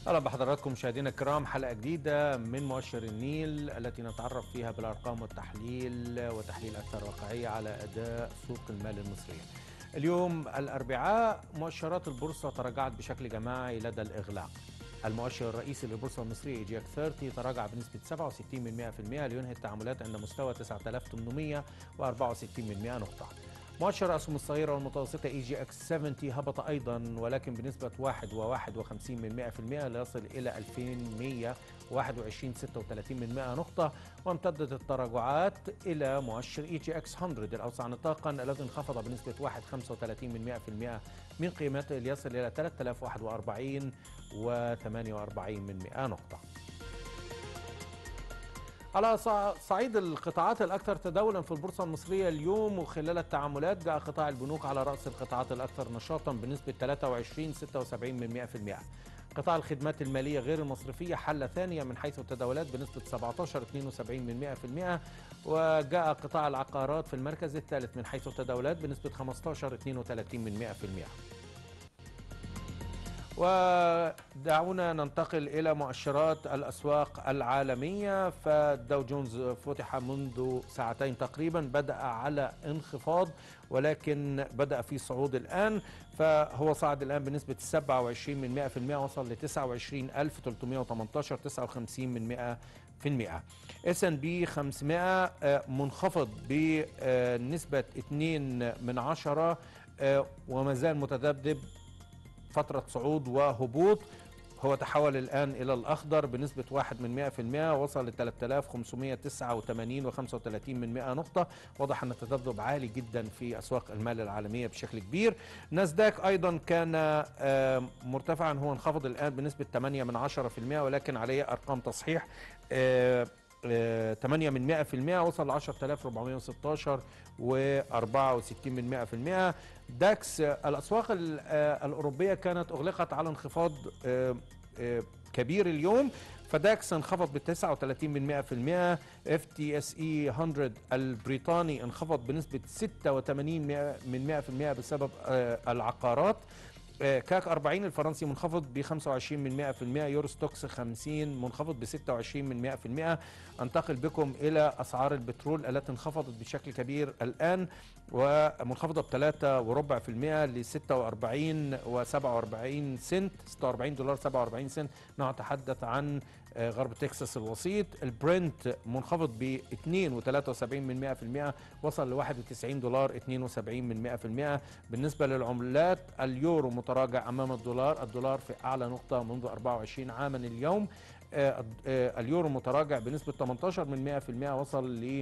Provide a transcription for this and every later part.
اهلا بحضراتكم مشاهدينا الكرام حلقه جديده من مؤشر النيل التي نتعرف فيها بالارقام والتحليل وتحليل اكثر واقعيه على اداء سوق المال المصريه. اليوم الاربعاء مؤشرات البورصه تراجعت بشكل جماعي لدى الاغلاق. المؤشر الرئيسي للبورصه المصريه اي جي اكس 30 تراجع بنسبه 67 من 100% لينهي التعاملات عند مستوى 9864 من 100 نقطه. مؤشر الأسهم الصغيرة والمتوسطة اي جي اكس 70 هبط أيضا ولكن بنسبة 1 و51 من 100% ليصل إلى 2121 36 من 100 نقطة وامتدت التراجعات إلى مؤشر اي جي اكس 100 الأوسع نطاقا الذي انخفض بنسبة 1 35 من 100% من قيمته ليصل إلى 3041 و48 من 100 نقطة. على صعيد القطاعات الأكثر تداولا في البورصة المصرية اليوم وخلال التعاملات جاء قطاع البنوك على رأس القطاعات الأكثر نشاطا بنسبة 23 76 من 100% قطاع الخدمات المالية غير المصرفية حل ثانية من حيث التداولات بنسبة 17 72 من 100% وجاء قطاع العقارات في المركز الثالث من حيث التداولات بنسبة 15 32 من 100% ودعونا ننتقل إلى مؤشرات الأسواق العالمية فالداو جونز فتح منذ ساعتين تقريبا بدأ على انخفاض ولكن بدأ في صعود الآن فهو صعد الآن بنسبة 27 من 100% وصل ل 29318 59 من 100 في المئة اس ان بي 500 منخفض بنسبة 2 من 10 وما زال متذبذب فترة صعود وهبوط هو تحول الآن إلى الأخضر بنسبة 1 من 100% وصل ل 3589 و35 من 100 نقطة واضح أن التذبذب عالي جدا في أسواق المال العالمية بشكل كبير ناسداك أيضا كان مرتفعا هو انخفض الآن بنسبة 8 من 10% ولكن عليه أرقام تصحيح 8 من 100% وصل ل 10416 و64 من 100% داكس الاسواق الاوروبيه كانت اغلقت على انخفاض كبير اليوم فداكس انخفض ب 39 من 100% اف تي اس اي 100 البريطاني انخفض بنسبه 86 من 100% بسبب العقارات كاك 40 الفرنسي منخفض ب 25 من 100% يورو ستوكس 50 منخفض ب 26 من 100% انتقل بكم الى اسعار البترول التي انخفضت بشكل كبير الان ومنخفضه ب 3 وربع في المئة ل 46 و47 سنت 46 دولار 47 سنت نتحدث عن غرب تكساس الوسيط البرنت منخفض ب 2 و73 من 100% وصل ل 91 دولار 72 من 100% بالنسبة للعملات اليورو متراجع أمام الدولار الدولار في أعلى نقطة منذ 24 عاما اليوم اليورو متراجع بنسبة 18 من 100% وصل ل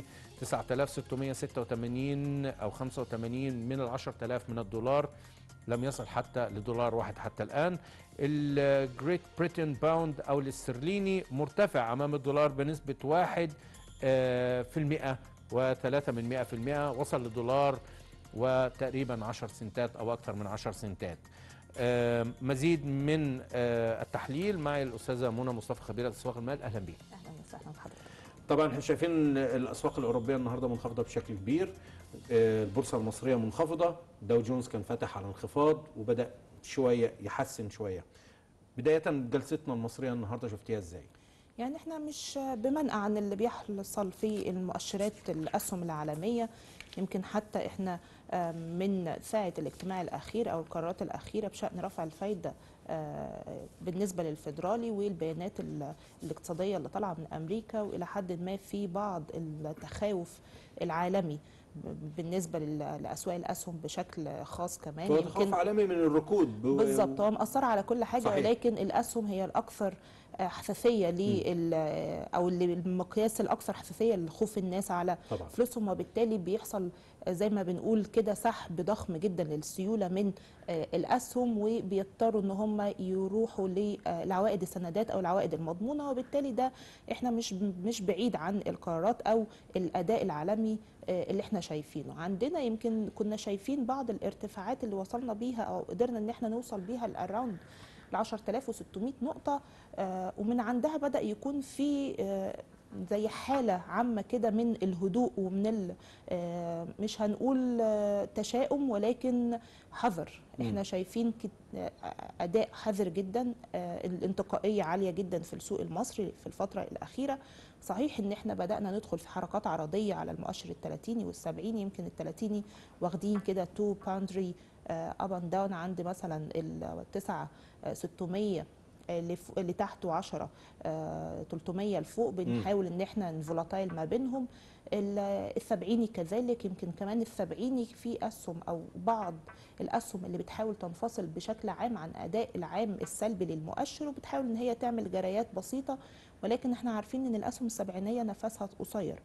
9686 أو 85 من ال 10000 من الدولار لم يصل حتى لدولار واحد حتى الآن الجريت بريتن باوند أو الاسترليني مرتفع أمام الدولار بنسبة واحد في المئة وثلاثة من مئة في المئة وصل لدولار وتقريبا عشر سنتات أو أكثر من عشر سنتات مزيد من التحليل معي الأستاذة منى مصطفى خبيرة أسواق المال أهلا بك أهلا وسهلا بحضرتك طبعا احنا شايفين الاسواق الاوروبيه النهارده منخفضه بشكل كبير البورصه المصريه منخفضه داو جونز كان فاتح على انخفاض وبدا شويه يحسن شويه بدايه جلستنا المصريه النهارده شفتيها ازاي يعني احنا مش بمنأى عن اللي بيحصل في المؤشرات الاسهم العالميه يمكن حتى احنا من ساعه الاجتماع الاخير او القرارات الاخيره بشان رفع الفايده بالنسبه للفيدرالي والبيانات الاقتصاديه اللي طالعه من امريكا والى حد ما في بعض التخاوف العالمي بالنسبه لاسواق الاسهم بشكل خاص كمان هو تخوف عالمي من الركود بالظبط هو مأثر على كل حاجه صحيح. ولكن الاسهم هي الاكثر حساسيه لل او المقياس الاكثر حساسيه لخوف الناس على طبعا. فلوسهم وبالتالي بيحصل زي ما بنقول كده سحب ضخم جدا للسيوله من الاسهم وبيضطروا ان هم يروحوا لعوائد السندات او العوائد المضمونه وبالتالي ده احنا مش مش بعيد عن القرارات او الاداء العالمي اللي احنا شايفينه عندنا يمكن كنا شايفين بعض الارتفاعات اللي وصلنا بيها او قدرنا ان احنا نوصل بيها الاراوند ل 10600 نقطه ومن عندها بدا يكون في زي حاله عامه كده من الهدوء ومن مش هنقول تشاؤم ولكن حذر احنا شايفين اداء حذر جدا الانتقائيه عاليه جدا في السوق المصري في الفتره الاخيره صحيح ان احنا بدانا ندخل في حركات عرضيه على المؤشر الثلاثيني والسبعيني يمكن الثلاثيني واخدين كده تو باوندري اب اند داون عند مثلا التسعة 600 اللي تحته 10 300 لفوق بنحاول ان احنا نفولاتايل ما بينهم السبعيني كذلك يمكن كمان السبعيني في اسهم او بعض الاسهم اللي بتحاول تنفصل بشكل عام عن اداء العام السلبي للمؤشر وبتحاول ان هي تعمل جريات بسيطه ولكن احنا عارفين ان الاسهم السبعينيه نفسها قصير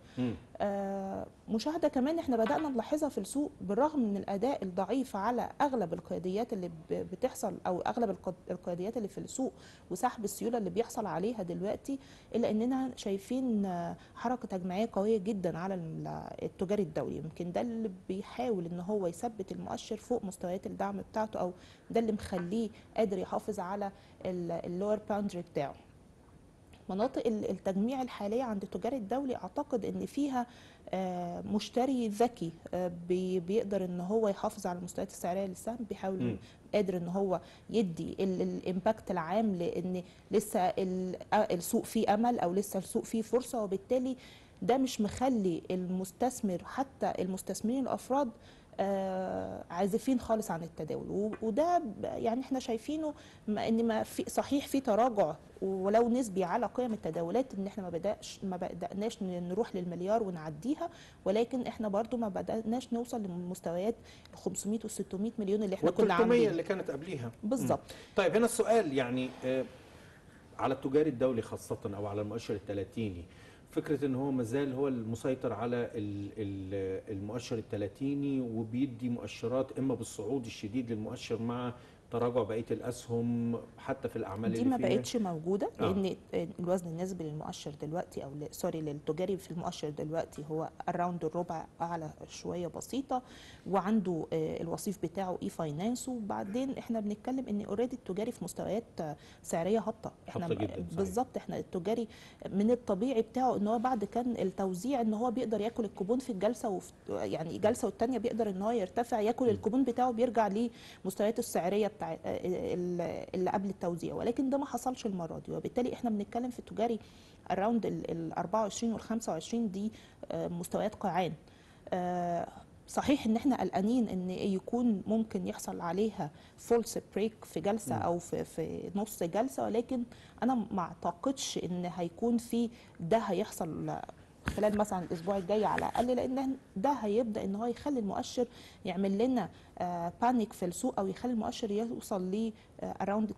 آه مشاهده كمان احنا بدانا نلاحظها في السوق بالرغم من الاداء الضعيف على اغلب القياديات اللي بتحصل او اغلب القياديات اللي في السوق وسحب السيوله اللي بيحصل عليها دلوقتي الا اننا شايفين حركه تجميعيه قويه جدا على التجاري الدولي يمكن ده اللي بيحاول ان هو يثبت المؤشر فوق مستويات الدعم بتاعته او ده اللي مخليه قادر يحافظ على اللور باوندري بتاعه مناطق التجميع الحاليه عند التجاري الدولي اعتقد ان فيها مشتري ذكي بيقدر ان هو يحافظ على المستويات السعريه للسهم بيحاول م. قادر ان هو يدي الامباكت العام لان لسه السوق فيه امل او لسه السوق فيه فرصه وبالتالي ده مش مخلي المستثمر حتى المستثمرين الافراد آه عازفين خالص عن التداول وده يعني احنا شايفينه ان ما في صحيح في تراجع ولو نسبي على قيم التداولات ان احنا ما بداش ما بداناش نروح للمليار ونعديها ولكن احنا برضو ما بداناش نوصل لمستويات ال 500 و 600 مليون اللي احنا كنا عاملين اللي كانت قبليها بالظبط طيب هنا السؤال يعني آه على التجاري الدولي خاصه او على المؤشر الثلاثيني فكره ان هو مازال هو المسيطر على المؤشر الثلاثيني وبيدي مؤشرات اما بالصعود الشديد للمؤشر مع تراجع بقيه الاسهم حتى في الاعمال دي اللي ما فيها بقتش موجوده آه. لان الوزن النسبي للمؤشر دلوقتي او سوري للتجاري في المؤشر دلوقتي هو اراوند الربع اعلى شويه بسيطه وعنده الوصيف بتاعه اي فاينانس وبعدين احنا بنتكلم ان اوريدي التجاري في مستويات سعريه هابطه احنا بالظبط احنا التجاري من الطبيعي بتاعه ان هو بعد كان التوزيع ان هو بيقدر ياكل الكوبون في الجلسه وفي يعني جلسه والثانيه بيقدر ان هو يرتفع ياكل الكوبون بتاعه بيرجع لمستوياته السعريه بتاع اللي قبل التوزيع ولكن ده ما حصلش المره دي وبالتالي احنا بنتكلم في التجاري اراوند ال 24 وال 25 دي مستويات قاعان صحيح ان احنا قلقانين ان يكون ممكن يحصل عليها فولس بريك في جلسه م. او في في نص جلسه ولكن انا ما اعتقدش ان هيكون في ده هيحصل خلال مثلا الاسبوع الجاي على الاقل لان ده هيبدا ان هو يخلي المؤشر يعمل لنا بانيك في السوق او يخلي المؤشر يوصل ل اراوند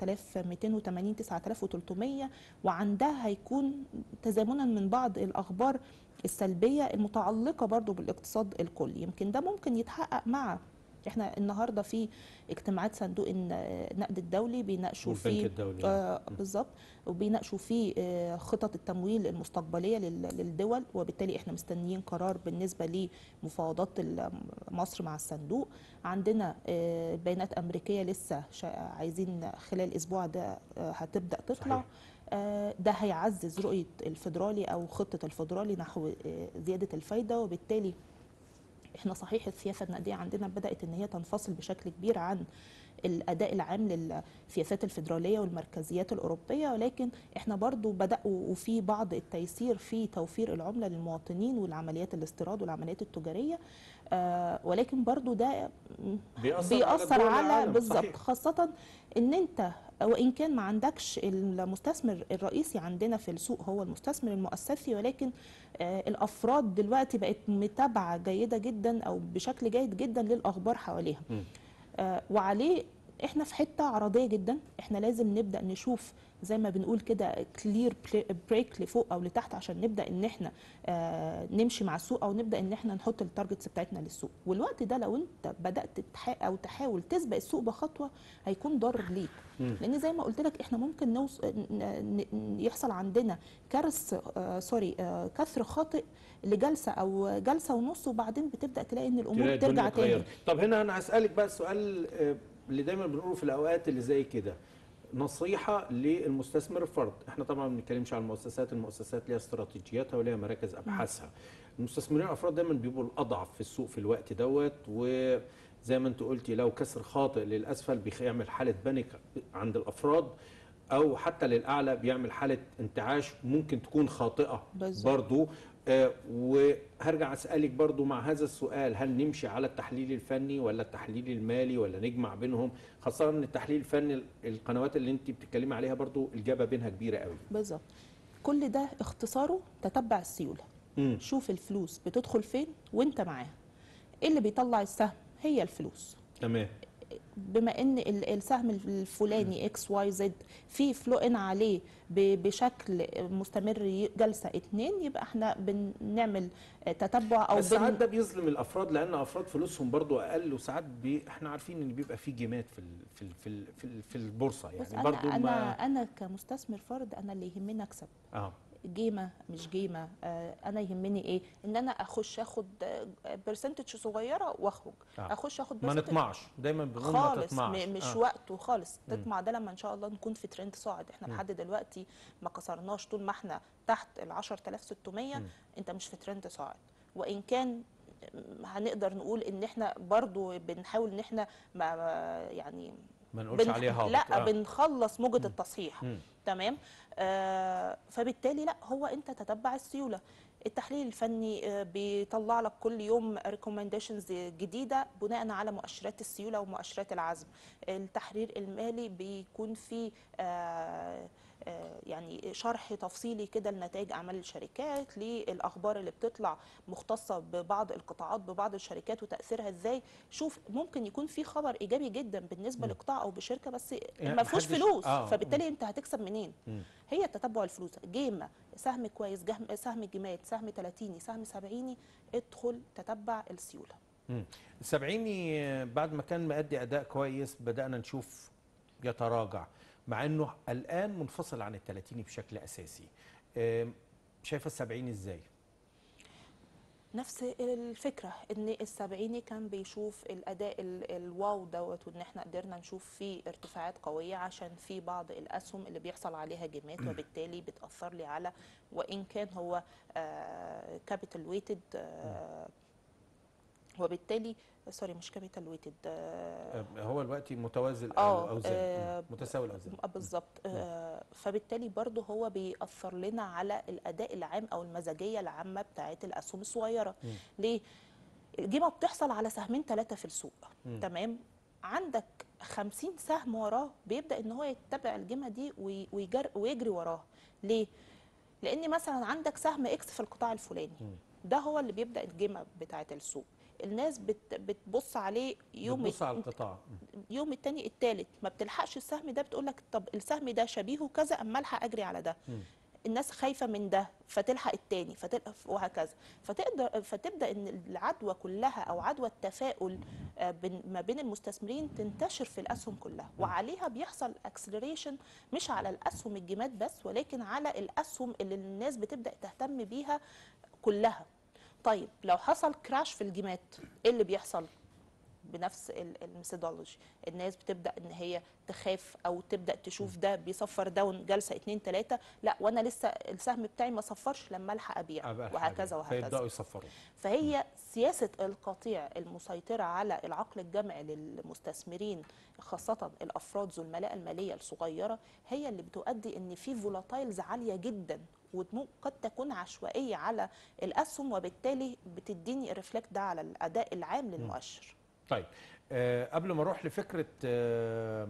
9280 9300 وعندها هيكون تزامنا من بعض الاخبار السلبيه المتعلقه برضو بالاقتصاد الكلي يمكن ده ممكن يتحقق مع احنا النهارده في اجتماعات صندوق النقد الدولي بيناقشوا فيه آه بالظبط وبيناقشوا فيه آه خطط التمويل المستقبليه للدول وبالتالي احنا مستنيين قرار بالنسبه لمفاوضات مصر مع الصندوق عندنا آه بيانات امريكيه لسه عايزين خلال الاسبوع ده آه هتبدا تطلع صحيح. ده هيعزز رؤيه الفدرالي او خطه الفدرالي نحو زياده الفايده وبالتالي احنا صحيح السياسه النقديه عندنا بدات ان هي تنفصل بشكل كبير عن الاداء العام للسياسات الفدراليه والمركزيات الاوروبيه ولكن احنا برضو بداوا وفي بعض التيسير في توفير العمله للمواطنين والعمليات الاستيراد والعمليات التجاريه آه ولكن برضو ده بيأثر, بيأثر على, على بالظبط خاصه ان انت وان كان ما عندكش المستثمر الرئيسي عندنا في السوق هو المستثمر المؤسسي ولكن آه الافراد دلوقتي بقت متابعه جيده جدا او بشكل جيد جدا للاخبار حواليها آه وعليه احنا في حته عرضيه جدا احنا لازم نبدا نشوف زي ما بنقول كده كلير بريك لفوق او لتحت عشان نبدا ان احنا آه نمشي مع السوق او نبدا ان احنا نحط التارجتس بتاعتنا للسوق والوقت ده لو انت بدات تتح... او تحاول تسبق السوق بخطوه هيكون ضار ليك لان زي ما قلت لك احنا ممكن نوص... يحصل عندنا كرس آه سوري آه كسر خاطئ لجلسه او جلسه ونص وبعدين بتبدا تلاقي ان الامور ترجع تاني طب هنا انا هسالك بقى السؤال اللي دايما بنقوله في الاوقات اللي زي كده نصيحه للمستثمر الفرد احنا طبعا ما بنتكلمش عن المؤسسات المؤسسات ليها استراتيجياتها وليها مراكز ابحاثها المستثمرين الافراد دايما بيبقوا الاضعف في السوق في الوقت دوت وزي ما انت قلتي لو كسر خاطئ للاسفل بيعمل حاله بانيك عند الافراد او حتى للاعلى بيعمل حاله انتعاش ممكن تكون خاطئه بالظبط. برضو آه وهرجع اسالك برضو مع هذا السؤال هل نمشي على التحليل الفني ولا التحليل المالي ولا نجمع بينهم خاصه ان التحليل الفني القنوات اللي انت بتتكلمي عليها برضو الاجابه بينها كبيره قوي بالظبط كل ده اختصاره تتبع السيوله مم. شوف الفلوس بتدخل فين وانت معاها ايه اللي بيطلع السهم هي الفلوس تمام بما ان ال- السهم الفلاني اكس واي زد في فلو ان عليه ب- بشكل مستمر ي- جلسه اتنين يبقى احنا بنعمل تتبع او بس ساعات بن... ده بيظلم الافراد لان افراد فلوسهم برضو اقل وساعات بي احنا عارفين ان بيبقى في جيمات في ال في ال في ال في, ال في البورصه بس يعني انا برضو انا ما انا كمستثمر فرد انا اللي يهمني اكسب اه جيمه مش جيمه آه، انا يهمني ايه ان انا اخش اخد برسنتج صغيره واخرج آه. اخش اخد ما percentage نطمعش دايما بنقول ما خالص تطمعش م- مش آه. وقته خالص تطمع ده لما ان شاء الله نكون في ترند صاعد احنا لحد دلوقتي ما كسرناش طول ما احنا تحت ال 10600 انت مش في ترند صاعد وان كان هنقدر نقول ان احنا برضو بنحاول ان احنا ما يعني ما نقولش بن- عليه هابط لا آه. بنخلص موجة التصحيح مم. تمام آه فبالتالي لا هو انت تتبع السيوله التحليل الفني آه، بيطلع لك كل يوم ريكومنديشنز جديده بناء على مؤشرات السيوله ومؤشرات العزم التحرير المالي بيكون فيه آه آه، يعني شرح تفصيلي كده لنتائج اعمال الشركات للاخبار اللي بتطلع مختصه ببعض القطاعات ببعض الشركات وتاثيرها ازاي شوف ممكن يكون في خبر ايجابي جدا بالنسبه لقطاع او بشركه بس يعني ما فيهوش محدش- فلوس آه. فبالتالي انت هتكسب منين مم. هي تتبع الفلوس جيمه سهم كويس جهم سهم جيمات سهم 30 سهم 70 ادخل تتبع السيوله مم. السبعيني آه، بعد ما كان مأدي اداء كويس بدانا نشوف يتراجع مع انه الان منفصل عن التلاتيني بشكل اساسي آم، شايفه السبعيني ازاي نفس الفكره ان السبعيني كان بيشوف الاداء ال- الواو دوت وان احنا قدرنا نشوف فيه ارتفاعات قويه عشان في بعض الاسهم اللي بيحصل عليها جيمات وبالتالي بتاثر لي على وان كان هو كابيتال ويتد وبالتالي سوري مش كابيتال ويتد آه، هو دلوقتي متوازن آه، الاوزان آه، مم. متساوي الاوزان آه، بالظبط آه، فبالتالي برضه هو بيأثر لنا على الأداء العام أو المزاجية العامة بتاعت الأسهم الصغيرة ليه؟ الجيمة بتحصل على سهمين ثلاثة في السوق تمام؟ عندك 50 سهم وراه بيبدأ إن هو يتبع الجيمة دي وي- ويجر ويجري وراها ليه؟ لأن مثلا عندك سهم إكس في القطاع الفلاني ده هو اللي بيبدأ الجيمة بتاعت السوق الناس بت بتبص عليه يوم بتبص على القطاع مم. يوم التاني التالت ما بتلحقش السهم ده بتقول لك طب السهم ده شبيهه كذا اما الحق اجري على ده مم. الناس خايفه من ده فتلحق التاني فتلحق وهكذا فتقدر فتبدا ان العدوى كلها او عدوى التفاؤل آه، بين- ما بين المستثمرين تنتشر في الاسهم كلها وعليها بيحصل اكسلريشن مش على الاسهم الجيمات بس ولكن على الاسهم اللي الناس بتبدا تهتم بيها كلها طيب لو حصل كراش في الجيمات ايه اللي بيحصل بنفس الميثودولوجي الناس بتبدا ان هي تخاف او تبدا تشوف ده بيصفر داون جلسه اتنين تلاته لا وانا لسه السهم بتاعي ما صفرش لما الحق ابيع أبقى وهكذا الحاجة. فيبداوا وهكذا يصفروا فهي سياسه القطيع المسيطره على العقل الجمعي للمستثمرين خاصه الافراد ذو الملاءه الماليه الصغيره هي اللي بتؤدي ان في فولاتايلز عاليه جدا وقد تكون عشوائيه على الاسهم وبالتالي بتديني الريفلكت ده على الاداء العام للمؤشر طيب آه قبل ما اروح لفكره آه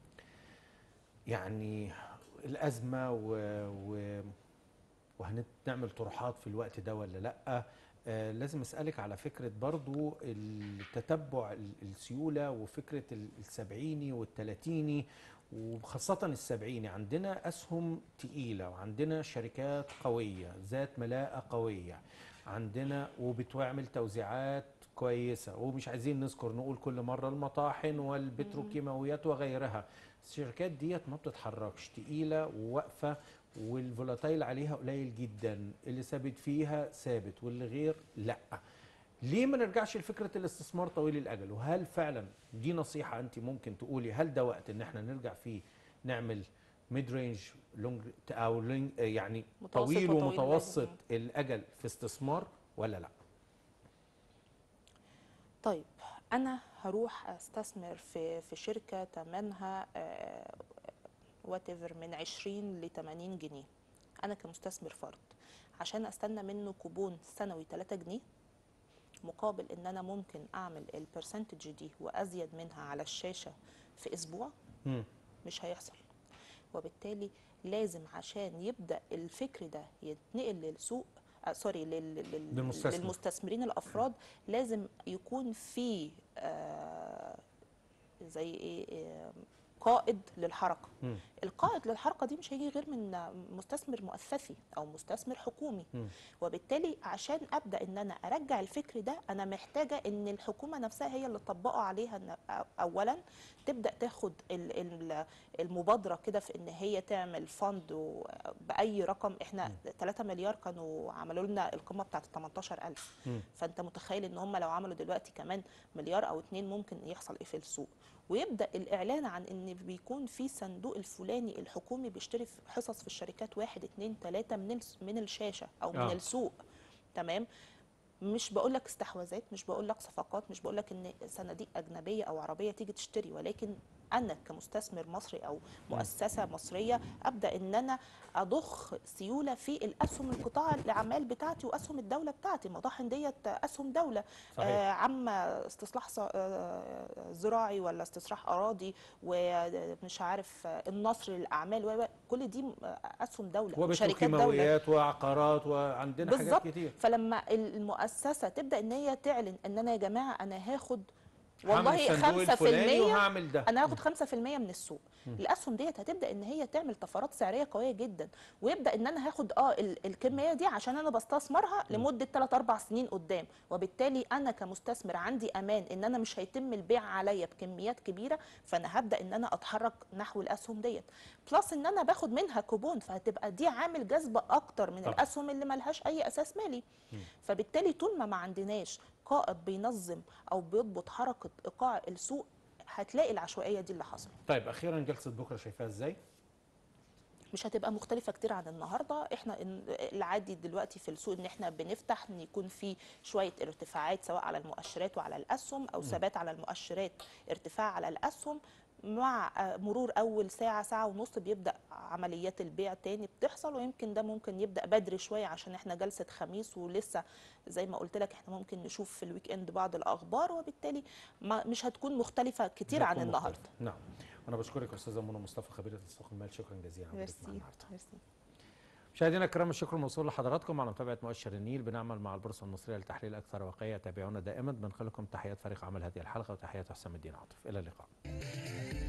يعني الازمه و, و وهنعمل طروحات في الوقت ده ولا لا آه لازم اسالك على فكره برضو التتبع ال- السيوله وفكره ال- السبعيني والتلاتيني وخاصة السبعيني عندنا أسهم تقيلة وعندنا شركات قوية ذات ملاءة قوية عندنا وبتعمل توزيعات كويسة ومش عايزين نذكر نقول كل مرة المطاحن والبتروكيماويات وغيرها الشركات ديت ما بتتحركش تقيلة وواقفة والفولاتايل عليها قليل جدا اللي ثابت فيها ثابت واللي غير لا ليه ما نرجعش لفكره الاستثمار طويل الاجل وهل فعلا دي نصيحه انت ممكن تقولي هل ده وقت ان احنا نرجع فيه نعمل ميد رينج لونج او لونج يعني متوسط طويل وطويل ومتوسط الأجل. الاجل في استثمار ولا لا طيب انا هروح استثمر في في شركه ثمنها وات من 20 ل 80 جنيه انا كمستثمر فرد عشان استنى منه كوبون سنوي 3 جنيه مقابل ان انا ممكن اعمل البرسنتج دي وازيد منها على الشاشه في اسبوع مم. مش هيحصل وبالتالي لازم عشان يبدا الفكر ده يتنقل للسوق آه سوري لل... لل... للمستثمر. للمستثمرين الافراد لازم يكون في آه زي ايه آه قائد للحركه مم. القائد للحركه دي مش هيجي غير من مستثمر مؤسسي او مستثمر حكومي مم. وبالتالي عشان ابدا ان انا ارجع الفكر ده انا محتاجه ان الحكومه نفسها هي اللي تطبقه عليها إن- اولا تبدا تاخد ال- ال- المبادره كده في ان هي تعمل فند و- باي رقم احنا 3 مليار كانوا عملوا لنا القمه بتاعت 18000 مم. فانت متخيل ان هم لو عملوا دلوقتي كمان مليار او اتنين ممكن يحصل ايه في السوق ويبدا الاعلان عن ان بيكون في صندوق الفلاني الحكومي بيشتري في حصص في الشركات واحد اتنين تلاته من الس- من الشاشه او من آه. السوق تمام مش بقول لك استحواذات مش بقول لك صفقات مش بقول لك ان صناديق اجنبيه او عربيه تيجي تشتري ولكن انا كمستثمر مصري او مؤسسه مصريه ابدا ان انا اضخ سيوله في الاسهم القطاع الاعمال بتاعتي واسهم الدوله بتاعتي مطاحن ديت اسهم دوله صحيح. آه عم استصلاح ص- آه، زراعي ولا استصلاح اراضي ومش عارف آه، النصر للاعمال و- و- كل دي آه، اسهم دوله وشركات دوله وبتروكيماويات وعقارات وعندنا بالظبط حاجات كتير فلما المؤسسه تبدا ان هي تعلن ان انا يا جماعه انا هاخد هعمل والله الصندوق الفلاني 5% وهعمل ده انا هاخد 5% من السوق الاسهم ديت هتبدا ان هي تعمل طفرات سعريه قويه جدا ويبدا ان انا هاخد اه ال- الكميه دي عشان انا بستثمرها لمده 3 4 سنين قدام وبالتالي انا كمستثمر عندي امان ان انا مش هيتم البيع عليا بكميات كبيره فانا هبدا ان انا اتحرك نحو الاسهم ديت بلس ان انا باخد منها كوبون فهتبقى دي عامل جذب اكتر من طبعا. الاسهم اللي ملهاش اي اساس مالي فبالتالي طول ما ما عندناش قائد بينظم او بيضبط حركه ايقاع السوق هتلاقي العشوائيه دي اللي حصلت طيب اخيرا جلسه بكره شايفاها ازاي مش هتبقى مختلفة كتير عن النهاردة احنا إن- العادي دلوقتي في السوق ان احنا بنفتح ان يكون في شوية ارتفاعات سواء على المؤشرات وعلى الاسهم او ثبات على المؤشرات ارتفاع على الاسهم مع آه، مرور اول ساعة ساعة ونص بيبدأ عمليات البيع تاني بتحصل ويمكن ده ممكن يبدأ بدري شوية عشان احنا جلسة خميس ولسه زي ما قلت لك احنا ممكن نشوف في الويك اند بعض الاخبار وبالتالي ما مش هتكون مختلفة كتير عن هتكون النهاردة مختلفة. نعم انا بشكرك استاذه منى مصطفى خبيره السوق المال شكرا جزيلا على وجودك معنا ميرسي النهارده ميرسي مشاهدينا الكرام الشكر موصول لحضراتكم على متابعه مؤشر النيل بنعمل مع البورصه المصريه لتحليل اكثر واقعيه تابعونا دائما بنخلكم تحيات فريق عمل هذه الحلقه وتحيات حسام الدين عاطف الى اللقاء